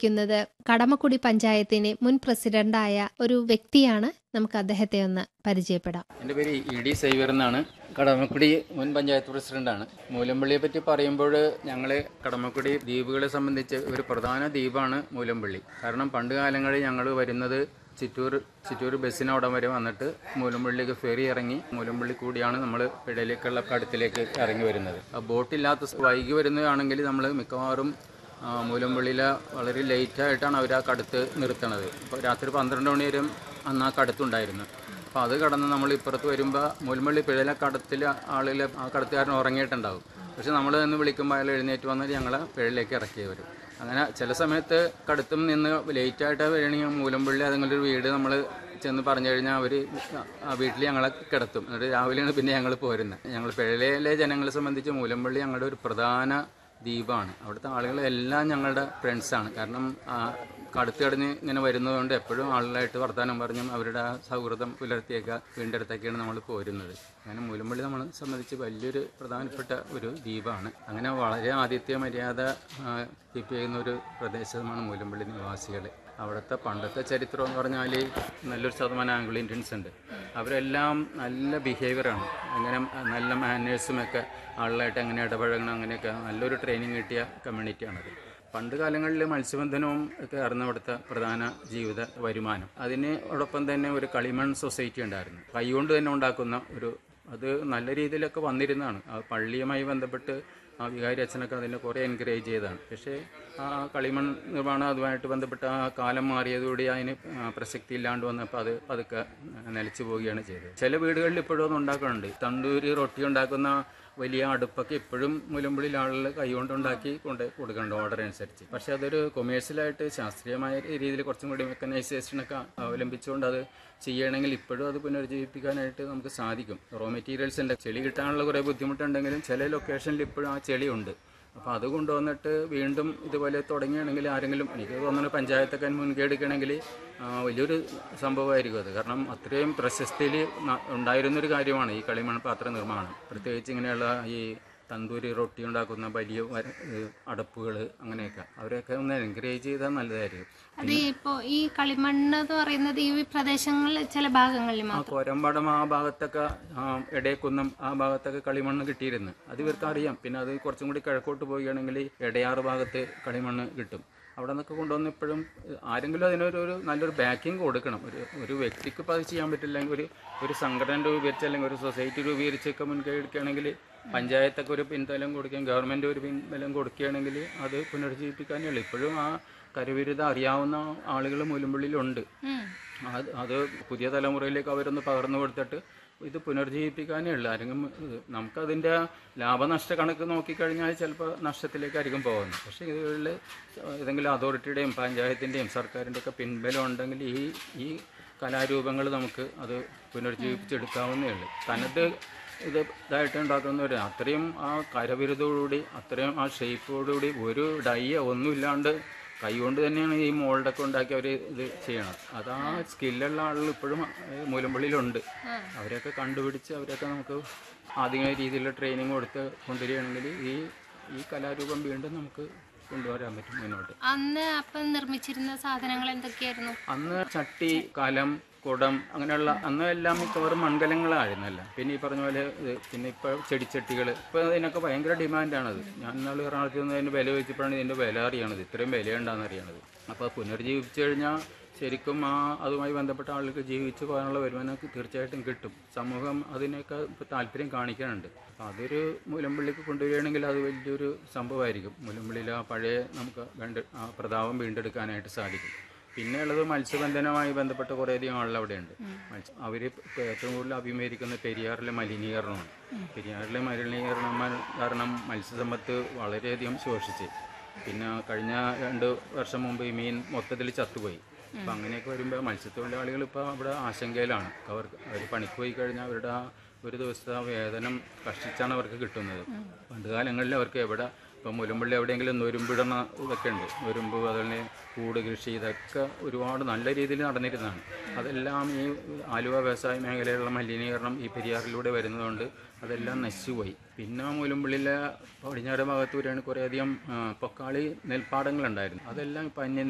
ഇരിക്കുന്നത് കടമക്കുടി പഞ്ചായത്തിനെ മുൻ പ്രസിഡന്റായ ഒരു വ്യക്തിയാണ് നമുക്ക് അദ്ദേഹത്തെ ഒന്ന് പരിചയപ്പെടാം എൻ്റെ പേര് ഇ ഡി സൈവർ എന്നാണ് കടമക്കുടി മുൻ പഞ്ചായത്ത് പ്രസിഡന്റാണ് മൂലമ്പള്ളിയെ പറ്റി പറയുമ്പോൾ ഞങ്ങൾ കടമക്കുടി ദ്വീപുകളെ സംബന്ധിച്ച് ഒരു പ്രധാന ദ്വീപാണ് മൂലമ്പള്ളി കാരണം പണ്ട് കാലങ്ങളിൽ ഞങ്ങൾ വരുന്നത് ചിറ്റൂർ ചിറ്റൂർ ബസ്സിന് അവിടെ വരെ വന്നിട്ട് മൂലമ്പള്ളിക്ക് ഫെറി ഇറങ്ങി മൂലമ്പള്ളി കൂടിയാണ് നമ്മൾ പിഴയിലേക്കുള്ള കടത്തിലേക്ക് ഇറങ്ങി വരുന്നത് ആ ബോട്ടില്ലാത്ത സ- വൈകി വരുന്നതാണെങ്കിൽ നമ്മൾ മിക്കവാറും ആ, മൂലമ്പള്ളിയിലെ വളരെ ലേറ്റായിട്ടാണ് അവർ ആ കടുത്ത് നിർത്തണത് ഇപ്പോൾ രാത്രി പന്ത്രണ്ട് മണി വരെ അന്ന് ആ കടുത്തുണ്ടായിരുന്നു അപ്പോൾ അത് കടന്ന് നമ്മൾ ഇപ്പുറത്ത് വരുമ്പോൾ മൂലമ്പള്ളി പിഴയിലെ കടത്തിൽ ആളിൽ ആ കടത്തുകാരൻ ഉറങ്ങിയിട്ടുണ്ടാവും പക്ഷെ നമ്മൾ നിന്ന് വിളിക്കുമ്പോൾ അയാൾ എഴുന്നേറ്റ് വന്നിട്ട് ഞങ്ങളെ പിഴയിലേക്ക് ഇറക്കി വരും അങ്ങനെ ചില സമയത്ത് കടുത്തും നിന്ന് ലേറ്റായിട്ട് വരികയാണെങ്കിൽ മൂലമ്പള്ളി അതെങ്കിലും ഒരു വീട് നമ്മൾ ചെന്ന് പറഞ്ഞു കഴിഞ്ഞാൽ അവർ ആ വീട്ടിൽ ഞങ്ങളെ കിടത്തും എന്നിട്ട് രാവിലെയാണ് പിന്നെ ഞങ്ങൾ പോരുന്നത് ഞങ്ങൾ പിഴയിലെ ജനങ്ങളെ സംബന്ധിച്ച് മൂലമ്പള്ളി ഞങ്ങളുടെ ഒരു പ്രധാന ദ്വീപാണ് അവിടുത്തെ ആളുകളെല്ലാം ഞങ്ങളുടെ ഫ്രണ്ട്സാണ് കാരണം ആ കടുത്ത് കടഞ്ഞ് ഇങ്ങനെ വരുന്നതുകൊണ്ട് എപ്പോഴും ആളുകളായിട്ട് വർത്തമാനം പറഞ്ഞും അവരുടെ ആ സൗഹൃദം പുലർത്തിയൊക്കെ വീണ്ടും അടുത്തൊക്കെയാണ് നമ്മൾ പോരുന്നത് അങ്ങനെ മൂലമ്പള്ളി നമ്മളെ സംബന്ധിച്ച് വലിയൊരു പ്രധാനപ്പെട്ട ഒരു ദ്വീപാണ് അങ്ങനെ വളരെ ആതിഥ്യ മര്യാദ കീപ്പ് ചെയ്യുന്ന ഒരു പ്രദേശമാണ് മൂലമ്പള്ളി നിവാസികൾ അവിടുത്തെ പണ്ടത്തെ ചരിത്രം എന്ന് പറഞ്ഞാൽ നല്ലൊരു ശതമാനം ആംഗ്ലോ ഇന്ത്യൻസ് ഉണ്ട് അവരെല്ലാം നല്ല ബിഹേവിയറാണ് അങ്ങനെ നല്ല മാനേഴ്സും ഒക്കെ ആളുകളായിട്ട് എങ്ങനെ ഇടപഴകണം അങ്ങനെയൊക്കെ നല്ലൊരു ട്രെയിനിങ് കിട്ടിയ കമ്മ്യൂണിറ്റിയാണത് പണ്ട് കാലങ്ങളിൽ മത്സ്യബന്ധനവും ഒക്കെ ആയിരുന്നു അവിടുത്തെ പ്രധാന ജീവിത വരുമാനം അതിനോടൊപ്പം തന്നെ ഒരു കളിമൺ സൊസൈറ്റി ഉണ്ടായിരുന്നു കൈകൊണ്ട് തന്നെ ഉണ്ടാക്കുന്ന ഒരു അത് നല്ല രീതിയിലൊക്കെ വന്നിരുന്നതാണ് ആ പള്ളിയുമായി ബന്ധപ്പെട്ട് ആ വികാരി അച്ഛനൊക്കെ അതിനെ കുറേ എൻകറേജ് ചെയ്തതാണ് പക്ഷേ ആ കളിമൺ നിർമ്മാണം അതുമായിട്ട് ബന്ധപ്പെട്ട ആ കാലം മാറിയതോടെ അതിന് ആ, പ്രസക്തി ഇല്ലാണ്ട് വന്നപ്പോൾ അത് പതുക്കെ നിലച്ചു പോവുകയാണ് ചെയ്തത് ചില വീടുകളിൽ ഇപ്പോഴും അത് ഉണ്ടാക്കുന്നുണ്ട് തണ്ടൂരി റൊട്ടി ഉണ്ടാക്കുന്ന വലിയ അടുപ്പൊക്കെ ഇപ്പോഴും മുലമ്പുള്ളിൽ ആളുകൾ കൈകൊണ്ട് ഉണ്ടാക്കി കൊണ്ട് കൊടുക്കുന്നുണ്ട് ഓർഡർ അനുസരിച്ച് പക്ഷേ അതൊരു കൊമേഴ്സ്യലായിട്ട് ശാസ്ത്രീയമായ രീതിയിൽ കുറച്ചും കൂടി മെക്കനൈസേഷനൊക്കെ അവലംബിച്ചുകൊണ്ട് അത് ചെയ്യണമെങ്കിൽ ഇപ്പോഴും അത് പുനരുജ്ജീവിപ്പിക്കാനായിട്ട് നമുക്ക് സാധിക്കും റോ മെറ്റീരിയൽസിൻ്റെ ചെളി കിട്ടാനുള്ള കുറേ ബുദ്ധിമുട്ടുണ്ടെങ്കിലും ചില ലൊക്കേഷനിൽ ഇപ്പോഴും ആ ചെളിയുണ്ട് അപ്പോൾ അത് കൊണ്ടുവന്നിട്ട് വീണ്ടും ഇതുപോലെ തുടങ്ങുകയാണെങ്കിൽ ആരെങ്കിലും എനിക്ക് തോന്നുന്നു പഞ്ചായത്തൊക്കെ മുൻകൈ എടുക്കുകയാണെങ്കിൽ ആ, വലിയൊരു സംഭവമായിരിക്കും അത് കാരണം അത്രയും പ്രശസ്തിയിൽ ഉണ്ടായിരുന്നൊരു കാര്യമാണ് ഈ കളിമൺ പാത്ര നിർമ്മാണം പ്രത്യേകിച്ച് ഇങ്ങനെയുള്ള ഈ തന്തൂരി റൊട്ടി ഉണ്ടാക്കുന്ന വലിയ അടപ്പുകൾ അങ്ങനെയൊക്കെ അവരെയൊക്കെ ഒന്ന് എൻകറേജ് ചെയ്താൽ നല്ലതായിരിക്കും അത് ഇപ്പോ ഈ കളിമണ്ണ് എന്ന് പറയുന്നത് ഈ പ്രദേശങ്ങളിൽ ചില ഭാഗങ്ങളിൽ ആ മാത്രം കോരമ്പാടം ആ ഭാഗത്തൊക്കെ ആ, എടയക്കുന്നം ആ ഭാഗത്തൊക്കെ കളിമണ്ണ് കിട്ടിയിരുന്നു അത് ഇവർക്ക് അറിയാം പിന്നെ അത് കുറച്ചും കൂടി കിഴക്കോട്ട് പോവുകയാണെങ്കിൽ എടയാറ് ഭാഗത്ത് കളിമണ്ണ് കിട്ടും അവിടെ നിന്നൊക്കെ കൊണ്ടുവന്ന് ഇപ്പോഴും ഏഹ്, ആരെങ്കിലും അതിനൊരു ഒരു നല്ലൊരു ബാക്കിംഗ് കൊടുക്കണം ഒരു ഒരു വ്യക്തിക്ക് ഇപ്പോൾ അത് ചെയ്യാൻ പറ്റില്ലെങ്കിൽ ഒരു ഒരു സംഘടന രൂപീകരിച്ച് അല്ലെങ്കിൽ ഒരു സൊസൈറ്റി രൂപീകരിച്ചൊക്കെ മുൻകൈ എടുക്കുകയാണെങ്കിൽ പഞ്ചായത്തൊക്കെ ഒരു പിൻബലം കൊടുക്കുകയും ഗവൺമെൻറ് ഒരു പിൻബലം കൊടുക്കുകയാണെങ്കിൽ അത് പുനരുജ്ജീവിപ്പിക്കാനേ ഉള്ളൂ ഇപ്പോഴും ആ കരവിരുദ്ധ അറിയാവുന്ന ആളുകൾ മുലമ്പുള്ളിലുണ്ട് അത് അത് പുതിയ തലമുറയിലേക്ക് അവരൊന്ന് പകർന്നു കൊടുത്തിട്ട് ഇത് പുനർജീവിപ്പിക്കാനേ ഉള്ളൂ ആരെങ്കിലും ഇത് നമുക്കതിൻ്റെ ലാഭനഷ്ട കണക്ക് നോക്കിക്കഴിഞ്ഞാൽ ചിലപ്പോൾ നഷ്ടത്തിലേക്കായിരിക്കും പോകുന്നത് പക്ഷേ ഇതിൽ ഏതെങ്കിലും അതോറിറ്റിയുടെയും പഞ്ചായത്തിൻ്റെയും സർക്കാരിൻ്റെ ഒക്കെ പിൻബലം ഉണ്ടെങ്കിൽ ഈ ഈ കലാരൂപങ്ങൾ നമുക്ക് അത് പുനർജീവിപ്പിച്ചെടുക്കാവുന്നേ ഉള്ളൂ തനത് ഇത് ഇതായിട്ട് ഉണ്ടാക്കുന്നവർ അത്രയും ആ കരവിരുതോടുകൂടി അത്രയും ആ ഷേപ്പോടുകൂടി ഒരു ഡയ്യ ഒന്നുമില്ലാണ്ട് കൈകൊണ്ട് തന്നെയാണ് ഈ മോൾഡൊക്കെ ഉണ്ടാക്കി അവർ ഇത് ചെയ്യണം അത് ആ സ്കില്ലുള്ള ആളുകൾ ഇപ്പോഴും ഏഹ്, മൂലമ്പള്ളിയിലുണ്ട് അവരെയൊക്കെ കണ്ടുപിടിച്ച് അവരെയൊക്കെ നമുക്ക് ആദ്യമായ രീതിയിലുള്ള ട്രെയിനിങ് കൊടുത്ത് കൊണ്ടുവരികയാണെങ്കിൽ ഈ ഈ കലാരൂപം വീണ്ടും നമുക്ക് കൊണ്ടുവരാൻ പറ്റും മുന്നോട്ട് അന്ന് അപ്പം നിർമ്മിച്ചിരുന്ന സാധനങ്ങൾ എന്തൊക്കെയായിരുന്നു അന്ന് ചട്ടി കലം കുടം അങ്ങനെയുള്ള അന്ന് എല്ലാം മിക്കവാറും മൺകലങ്ങളായിരുന്നല്ല പിന്നെ ഈ പറഞ്ഞ പോലെ ഇത് പിന്നെ ഇപ്പോൾ ചെടിച്ചട്ടികൾ ഇപ്പോൾ ഇതിനൊക്കെ ഭയങ്കര ഡിമാൻഡാണത് ഞാൻ ഇന്നാൾ എറണാകുളത്ത് നിന്ന് അതിൻ്റെ വില ചോദിച്ചപ്പോഴാണ് ഇതിൻ്റെ വില അറിയണത് ഇത്രയും വിലയുണ്ടാന്ന് അറിയണത് അപ്പോൾ പുനർജീവിച്ചു കഴിഞ്ഞാൽ ശരിക്കും ആ അതുമായി ബന്ധപ്പെട്ട ആളുകൾക്ക് ജീവിച്ചു പോകാനുള്ള വരുമാനം തീർച്ചയായിട്ടും കിട്ടും സമൂഹം അതിനൊക്കെ ഇപ്പോൾ താല്പര്യം കാണിക്കാനുണ്ട് അപ്പോൾ അതൊരു മുലമ്പള്ളിക്ക് കൊണ്ടുവരികയാണെങ്കിൽ അത് വലിയൊരു സംഭവമായിരിക്കും മുലമ്പള്ളിയിൽ ആ പഴയ നമുക്ക് വേണ്ട ആ പ്രതാപം വീണ്ടെടുക്കാനായിട്ട് സാധിക്കും പിന്നെ ഉള്ളത് മത്സ്യബന്ധനവുമായി ബന്ധപ്പെട്ട കുറേയധികം ആളുകൾ അവിടെയുണ്ട് മത്സ്യ അവർ ഏറ്റവും കൂടുതൽ അഭിമുഖീകരിക്കുന്ന പെരിയാറിലെ മലിനീകരണമാണ് പെരിയാറിലെ മലിനീകരണം കാരണം മത്സ്യസമ്പത്ത് വളരെയധികം ശോഷിച്ച് പിന്നെ കഴിഞ്ഞ രണ്ട് വർഷം മുമ്പ് ഈ മീൻ മൊത്തത്തിൽ ചത്തുപോയി അപ്പം അങ്ങനെയൊക്കെ വരുമ്പോൾ മത്സ്യത്തൊഴിലാളികൾ ഇപ്പോൾ അവിടെ ആശങ്കയിലാണ് അവർ അവർ പണിക്ക് പോയി കഴിഞ്ഞാൽ അവരുടെ ആ ഒരു ദിവസത്തെ ആ വേതനം കഷ്ടിച്ചാണ് അവർക്ക് കിട്ടുന്നത് പണ്ട് കാലങ്ങളിൽ അവർക്ക് എവിടെ ഇപ്പം മുലമ്പള്ളി എവിടെയെങ്കിലും നൊരുമ്പിടുന്ന ഇതൊക്കെ ഉണ്ട് നൊരുമ്പ് അതുപോലെ കൂട് കൃഷി ഇതൊക്കെ ഒരുപാട് നല്ല രീതിയിൽ നടന്നിരുന്നതാണ് അതെല്ലാം ഈ ആലുവ വ്യവസായ മേഖലയിലുള്ള മലിനീകരണം ഈ പെരിയാറിലൂടെ വരുന്നതുകൊണ്ട് അതെല്ലാം നശിച്ചുപോയി പിന്നെ മുലമ്പള്ളിയിലെ പടിഞ്ഞാറ് ഭാഗത്ത് വരികയാണ് കുറേയധികം ആ, പൊക്കാളി നെൽപ്പാടങ്ങളുണ്ടായിരുന്നു അതെല്ലാം ഇപ്പം അന്യം